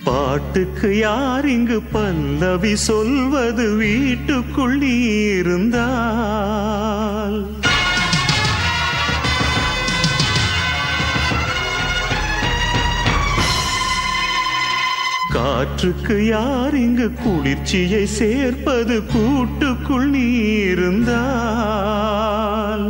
பாட்டுக்கு யார் இங்கு பல்லவி சொல்வது வீட்டுக்குள் நீ இருந்தால் காற்றுக்கு யார் இங்கு குளிர்ச்சியை சேர்ப்பது கூட்டுக்குள் நீ இருந்தால்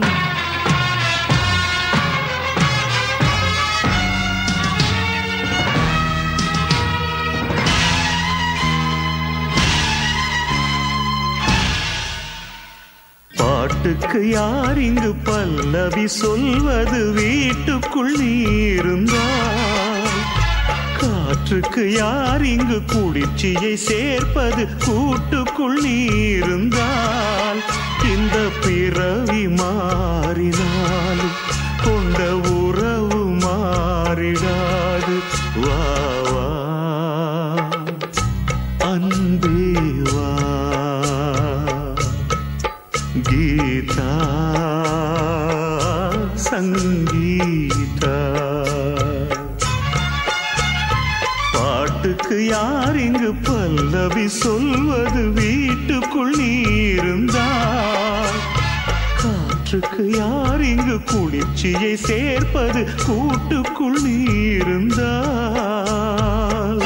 பாட்டுக்கு யார் இங்கு பல்லவி சொல்வது வீட்டுக்குள் நீ இருந்தால் காற்றுக்கு யார் இங்கு குளிர்ச்சியை சேர்ப்பது கூட்டுக்குள் நீ இருந்தால் இந்த பிறவி மாறினாலும் கொண்ட உறவு மாறிடாது வா வா அன்பே வா கீதா சங்கீதா பாட்டுக்கு யார் இங்கு பல்லவி சொல்வது வீட்டுக்குள் நீ இருந்தால் காற்றுக்கு யார் இங்கு குளிர்ச்சியை சேர்ப்பது கூட்டுக்குள் நீ இருந்தால்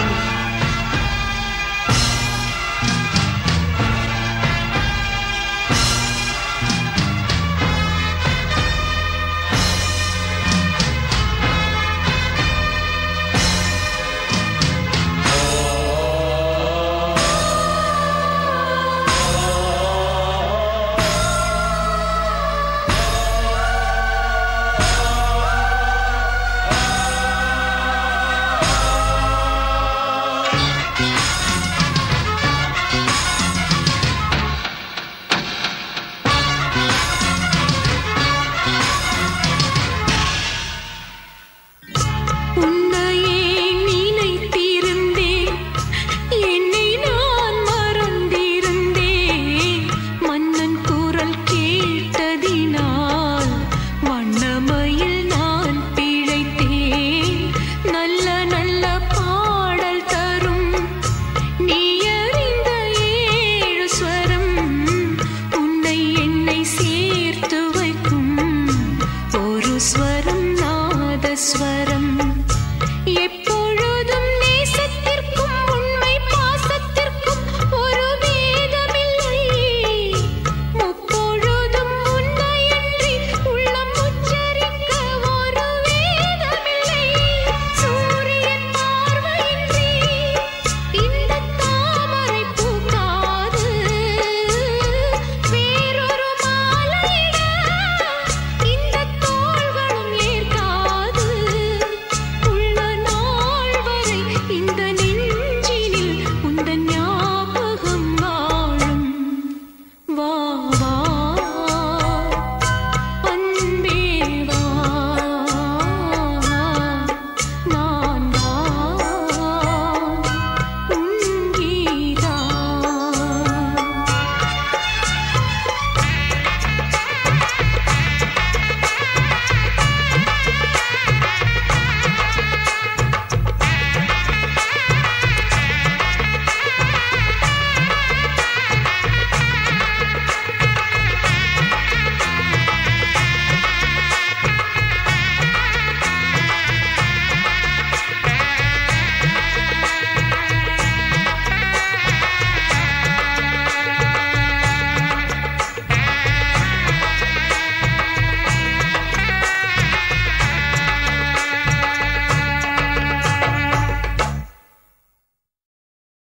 உன்னையே நினைத்திருந்தேன் என்னை நான் மறந்திருந்தேன் மன்னன் குரல் கேட்டதினால் வண்ணமயில் நான் பிழைத்தேன் நல்ல